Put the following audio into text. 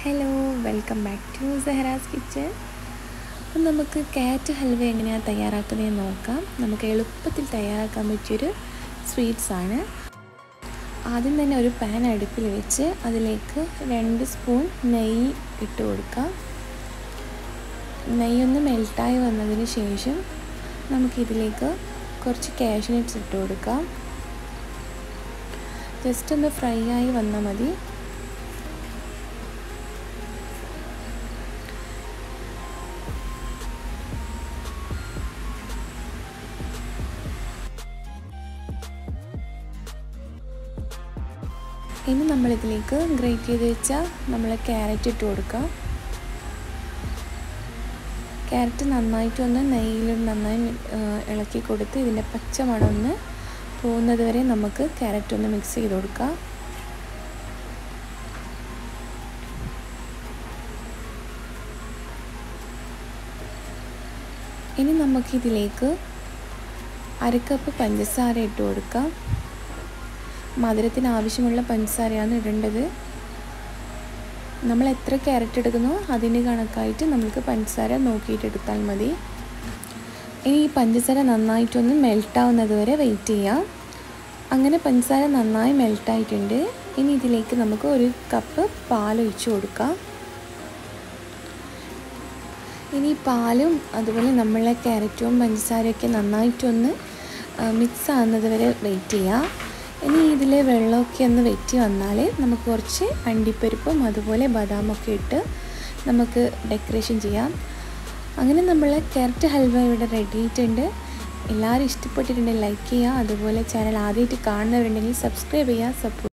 hello welcome back to Sehra's kitchen appam നമുക്ക് കാറ്റ് ഹൽവ എങ്ങനെയാണ് തയ്യാറാക്കുന്നതെന്ന് നോക്കാം നമുക്ക് എളുപ്പത്തിൽ തയ്യാറാക്കാൻ പറ്റിയൊരു സ്വീറ്റ്സാണ് ആദ്യം തന്നെ ഒരു പാൻ അടുപ്പിൽ വെച്ച് അതിലേക്ക് രണ്ട് സ്പൂൺ നെയ്യ് ഇട്ട് കൊടുക്കാം നെയ്യൊന്ന് മെൽട്ടായി വന്നതിന് ശേഷം നമുക്കിതിലേക്ക് കുറച്ച് കാഷ്നട്ട്സ് ഇട്ട് കൊടുക്കാം ജസ്റ്റ് ഒന്ന് ഫ്രൈ ആയി വന്നാൽ മതി ഇനി നമ്മളിതിലേക്ക് ഗ്രേറ്റ് ചെയ്ത് വെച്ച നമ്മൾ ക്യാരറ്റ് ഇട്ട് കൊടുക്കാം ക്യാരറ്റ് നന്നായിട്ടൊന്ന് നെയ്യിൽ നന്നായി ഇളക്കി കൊടുത്ത് ഇതിൻ്റെ പച്ച മണം ഒന്ന് പോകുന്നത് വരെ നമുക്ക് ക്യാരറ്റ് ഒന്ന് മിക്സ് ചെയ്ത് കൊടുക്കാം ഇനി നമുക്കിതിലേക്ക് അരക്കപ്പ് പഞ്ചസാര ഇട്ട് കൊടുക്കാം മധുരത്തിന് ആവശ്യമുള്ള പഞ്ചസാരയാണ് ഇടേണ്ടത് നമ്മൾ എത്ര ക്യാരറ്റ് എടുക്കുന്നോ അതിന് കണക്കായിട്ട് നമുക്ക് പഞ്ചസാര നോക്കിയിട്ട് എടുത്താൽ മതി ഇനി ഈ പഞ്ചസാര നന്നായിട്ടൊന്ന് മെൽട്ടാവുന്നത് വരെ വെയിറ്റ് ചെയ്യാം അങ്ങനെ പഞ്ചസാര നന്നായി മെൽട്ടായിട്ടുണ്ട് ഇനി ഇതിലേക്ക് നമുക്ക് ഒരു കപ്പ് പാൽ ഒഴിച്ചു കൊടുക്കാം ഇനി പാലും അതുപോലെ നമ്മളെ ക്യാരറ്റും പഞ്ചസാരയൊക്കെ നന്നായിട്ടൊന്ന് മിക്സ് ആകുന്നത് വരെ വെയിറ്റ് ചെയ്യാം ഇനി ഇതിലെ വെള്ളമൊക്കെ ഒന്ന് വെറ്റി വന്നാൽ നമുക്ക് കുറച്ച് അണ്ടിപ്പരിപ്പും അതുപോലെ ബദാമൊക്കെ ഇട്ട് നമുക്ക് ഡെക്കറേഷൻ ചെയ്യാം അങ്ങനെ നമ്മൾ ക്യാരറ്റ് ഹൽവ ഇവിടെ റെഡി ആയിട്ടുണ്ട് എല്ലാവരും ഇഷ്ടപ്പെട്ടിട്ടുണ്ടെങ്കിൽ ലൈക്ക് ചെയ്യുക അതുപോലെ ചാനൽ ആദ്യമായിട്ട് കാണുന്നവരുണ്ടെങ്കിൽ സബ്സ്ക്രൈബ് ചെയ്യുക സപ്പോർട്ട്